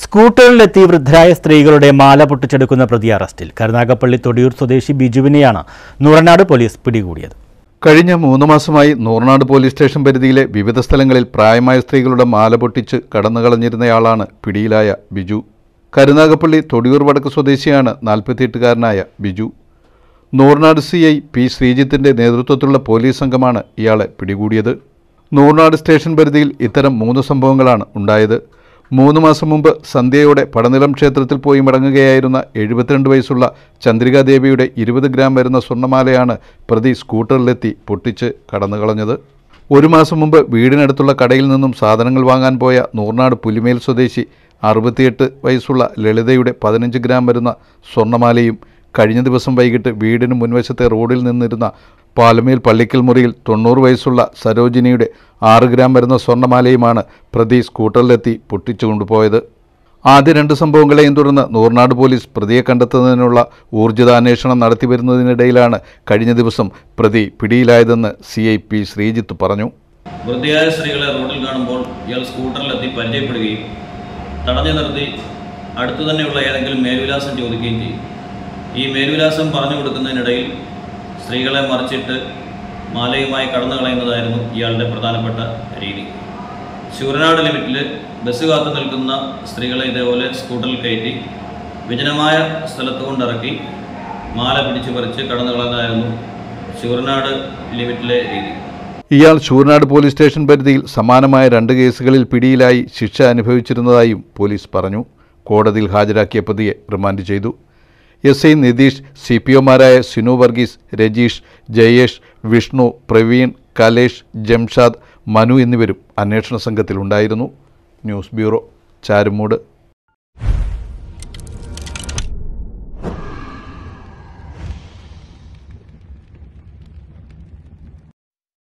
സ്കൂട്ടറിലെത്തി വൃദ്ധരായ സ്ത്രീകളുടെ മാല പൊട്ടിച്ചെടുക്കുന്ന പ്രതി അറസ്റ്റിൽ കരുനാഗപ്പള്ളി തൊടിയൂർ സ്വദേശി ബിജുവിനെയാണ് നൂറനാട് പോലീസ് പിടികൂടിയത് കഴിഞ്ഞ മൂന്ന് മാസമായി നൂർനാട് പോലീസ് സ്റ്റേഷൻ പരിധിയിലെ വിവിധ സ്ഥലങ്ങളിൽ പ്രായമായ സ്ത്രീകളുടെ മാല പൊട്ടിച്ച് കടന്നുകളഞ്ഞിരുന്നയാളാണ് പിടിയിലായ ബിജു കരുനാഗപ്പള്ളി തൊടിയൂർ വടക്ക് സ്വദേശിയാണ് നാൽപ്പത്തിയെട്ടുകാരനായ Biju Noornad C I P ശ്രീജിത്തിന്റെ നേതൃത്വത്തിലുള്ള പോലീസ് സംഘമാണ് ഇയാളെ പിടികൂടിയത് നൂർനാട് സ്റ്റേഷൻ പരിധിയിൽ ഇത്തരം മൂന്ന് സംഭവങ്ങളാണ് ഉണ്ടായത് മൂന്ന് മാസം മുമ്പ് സന്ധ്യയോടെ പടനിലം ക്ഷേത്രത്തിൽ പോയി മടങ്ങുകയായിരുന്ന എഴുപത്തിരണ്ട് വയസ്സുള്ള ചന്ദ്രികാദേവിയുടെ ഇരുപത് ഗ്രാം വരുന്ന സ്വർണ്ണമാലയാണ് പ്രതി സ്കൂട്ടറിലെത്തി പൊട്ടിച്ച് കടന്നുകളഞ്ഞത് ഒരു മാസം മുമ്പ് വീടിനടുത്തുള്ള കടയിൽ നിന്നും സാധനങ്ങൾ വാങ്ങാൻ പോയ നൂർനാട് പുലിമേൽ സ്വദേശി അറുപത്തിയെട്ട് വയസ്സുള്ള ലളിതയുടെ പതിനഞ്ച് ഗ്രാം വരുന്ന സ്വർണ്ണമാലയും കഴിഞ്ഞ ദിവസം വൈകിട്ട് വീടിന് മുൻവശത്തെ റോഡിൽ നിന്നിരുന്ന പാലമേൽ പള്ളിക്കൽ മുറിയിൽ തൊണ്ണൂറ് വയസ്സുള്ള സരോജിനിയുടെ ആറ് ഗ്രാം വരുന്ന സ്വർണ്ണമാലയുമാണ് പ്രതി സ്കൂട്ടറിലെത്തി പൊട്ടിച്ചു കൊണ്ടുപോയത് ആദ്യ രണ്ട് സംഭവങ്ങളെയും തുടർന്ന് നൂർനാട് പോലീസ് പ്രതിയെ കണ്ടെത്തുന്നതിനുള്ള ഊർജിതാന്വേഷണം നടത്തിവരുന്നതിനിടയിലാണ് കഴിഞ്ഞ ദിവസം പ്രതി പിടിയിലായതെന്ന് സി ഐ പി ശ്രീജിത്ത് പറഞ്ഞു വൃദ്ധയായ സ്ത്രീകളെ റോഡിൽ കാണുമ്പോൾ ഇയാൾ സ്കൂട്ടറിലെത്തി പരിചയപ്പെടുകയും തടഞ്ഞു നിർത്തി അടുത്തു തന്നെയുള്ള ഏതെങ്കിലും മേൽവിലാസം ചോദിക്കുകയും ചെയ്യും ഈ മേൽവിലാസം പറഞ്ഞു കൊടുക്കുന്നതിനിടയിൽ സ്ത്രീകളെ മറിച്ചിട്ട് മാലയുമായി കടന്നു കളയുന്നതായിരുന്നു ഇയാളുടെ പ്രധാനപ്പെട്ട രീതി ശൂരനാട് ലിമിറ്റിൽ ബസ് കാത്തു നിൽക്കുന്ന സ്ത്രീകളെ ഇതേപോലെ സ്കൂട്ടറിൽ കയറ്റി വിജനമായ സ്ഥലത്ത് കൊണ്ടിറക്കി മാല പിടിച്ചു പറിച്ച് കടന്നു കളയുന്നതായിരുന്നു ശൂരനാട് ലിമിറ്റിലെ രീതി ഇയാൾ ശൂർനാട് പോലീസ് സ്റ്റേഷൻ പരിധിയിൽ സമാനമായ രണ്ട് കേസുകളിൽ പിടിയിലായി ശിക്ഷ അനുഭവിച്ചിരുന്നതായും പോലീസ് പറഞ്ഞു കോടതിയിൽ ഹാജരാക്കിയ പ്രതിയെ റിമാൻഡ് ചെയ്തു S I Nitheesh C P ഒമാരായ സിനു വർഗീസ് രജീഷ് ജയേഷ് വിഷ്ണു പ്രവീൺ കലേഷ് ജംഷാദ് മനു എന്നിവരും അന്വേഷണ സംഘത്തിലുണ്ടായിരുന്നു ന്യൂസ് ബ്യൂറോ ചാരുമൂട്